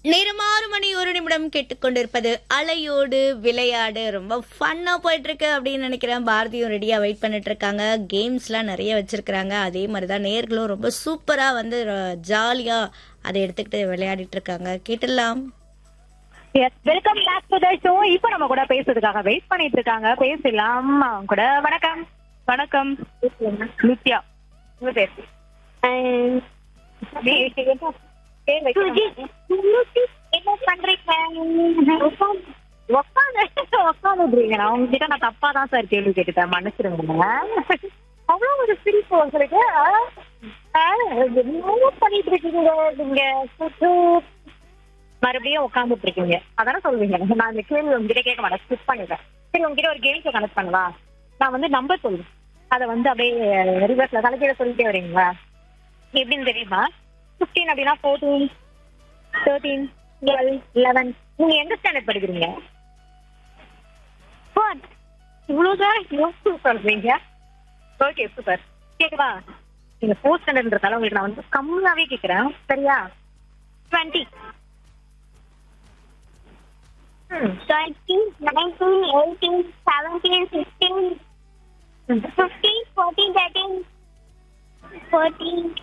நேரம் ஆறு மணி ஒரு நிமிடம் கேட்டுக்கொண்டிருப்பது அலையோடு விளையாடு ரொம்ப ஃபன்னா போயிட்டு இருக்கு அப்படின்னு நினைக்கிறேன் பாரதியும் ரெடியா வெயிட் பண்ணிட்டு இருக்காங்க கேம்ஸ்லாம் நிறைய வச்சிருக்காங்க அதே மாதிரி தான் நேர்களும் ரொம்ப சூப்பரா வந்து ஜாலியா அதை எடுத்துக்கிட்டு விளையாடிட்டு இருக்காங்க கேட்டுடலாம் yes welcome back to the show இப்போ நம்ம கூட பேசுறதுக்காக வெயிட் பண்ணிட்டு இருக்காங்க பேசலாம் அவங்க கூட வணக்கம் வணக்கம் நித்யா உங்க பேர் என்ன பண்றீங்க உட்காந்து உட்காந்துருக்கீங்க நான் உங்ககிட்ட நான் தப்பா தான் சார் கேள்வி கேட்டுட்டேன் மன்னிச்சிருங்க அவ்வளவு ஒரு சிரிப்பு உங்களுக்கு ஆ? ஆ, என்ன பண்ணிட்டு இருக்கீங்க நீங்க சுத்து மறுபடியும் உட்காந்துட்டு இருக்கீங்க அதானே சொல்லுவீங்க நான் இந்த கேள்வி உங்ககிட்ட கேட்க மாட்டேன் ஸ்கிப் பண்ணிடுறேன் சரி உங்ககிட்ட ஒரு கேம்ஸ் கனெக்ட் பண்ணவா நான் வந்து நம்பர் சொல்லுவேன் அதை வந்து அப்படியே ரிவர்ஸ்ல தலைக்கீழ சொல்லிட்டே வரீங்களா எப்படின்னு தெரியுமா ஃபிஃப்டீன் அப்படின்னா ஃபோர்டீன் தேர்ட்டீன் டுவெல் லெவன் நீங்க எந்த ஸ்டாண்டர்ட் படிக்கிறீங்க What? இவ்வளவுதான் யோசிச்சு சொல்றீங்க ஓகே சூப்பர் கேக்குதா நீங்க ஃபோர்த் ஸ்டாண்டர்ட்ன்றதால உங்களுக்கு நான் வந்து கம்மியாவே கேக்குறேன் சரியா twenty twenty, nineteen, eighteen, seventeen, sixteen, fifteen, fourteen, thirteen, fourteen,